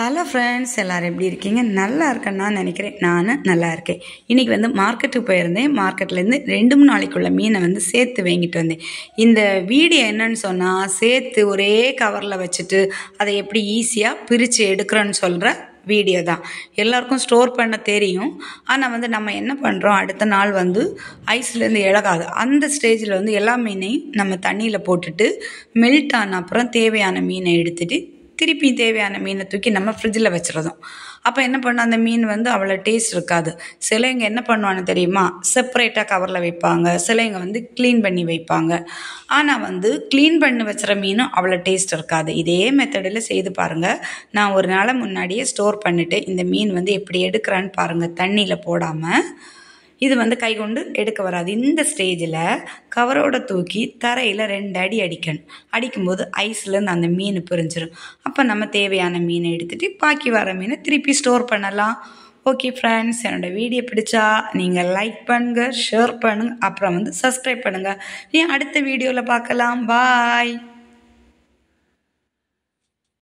hello friends எல்லோரும் எப்படி இருக்கீங்க நல்லா இருக்கேன்னு நான் நினைக்கிறேன் நானும் நல்லா இருக்கேன் இன்றைக்கி வந்து மார்க்கெட்டுக்கு போயிருந்தேன் மார்க்கெட்லேருந்து ரெண்டு மூணு நாளைக்குள்ள மீனை வந்து சேர்த்து வாங்கிட்டு வந்தேன் இந்த வீடியோ என்னன்னு சொன்னால் சேர்த்து ஒரே கவரில் வச்சுட்டு அதை எப்படி ஈஸியாக பிரித்து எடுக்கிறோன்னு சொல்கிற வீடியோ தான் எல்லாருக்கும் ஸ்டோர் பண்ண தெரியும் ஆனால் வந்து நம்ம என்ன பண்ணுறோம் அடுத்த நாள் வந்து ஐஸ்லேருந்து இழகாது அந்த ஸ்டேஜில் வந்து எல்லா மீனையும் நம்ம தண்ணியில் போட்டுட்டு மெல்ட் ஆன அப்புறம் தேவையான மீனை எடுத்துட்டு திருப்பி தேவையான மீனை தூக்கி நம்ம ஃப்ரிட்ஜில் வச்சுருதோம் அப்போ என்ன பண்ண அந்த மீன் வந்து அவ்வளோ டேஸ்ட் இருக்காது சிலைங்க என்ன பண்ணுவான்னு தெரியுமா செப்பரேட்டாக கவரில் வைப்பாங்க சிலைங்க வந்து க்ளீன் பண்ணி வைப்பாங்க ஆனால் வந்து க்ளீன் பண்ணி வச்சுற மீனும் அவ்வளோ டேஸ்ட் இருக்காது இதே மெத்தடில் செய்து பாருங்கள் நான் ஒரு நாளை முன்னாடியே ஸ்டோர் பண்ணிவிட்டு இந்த மீன் வந்து எப்படி எடுக்கிறான்னு பாருங்கள் தண்ணியில் போடாமல் இது வந்து கை கொண்டு எடுக்க வராது இந்த ஸ்டேஜில் கவரோட தூக்கி தரையில் ரெண்டு அடி அடிக்கணும் அடிக்கும்போது ஐஸ்லேருந்து அந்த மீன் பிரிஞ்சிடும் அப்போ நம்ம தேவையான மீனை எடுத்துகிட்டு பாக்கி வர மீனை திருப்பி ஸ்டோர் பண்ணலாம் ஓகே ஃப்ரெண்ட்ஸ் என்னோடய வீடியோ பிடிச்சா நீங்கள் லைக் பண்ணுங்கள் ஷேர் பண்ணுங்கள் அப்புறம் வந்து சப்ஸ்கிரைப் பண்ணுங்கள் நீ அடுத்த வீடியோவில் பார்க்கலாம் பாய்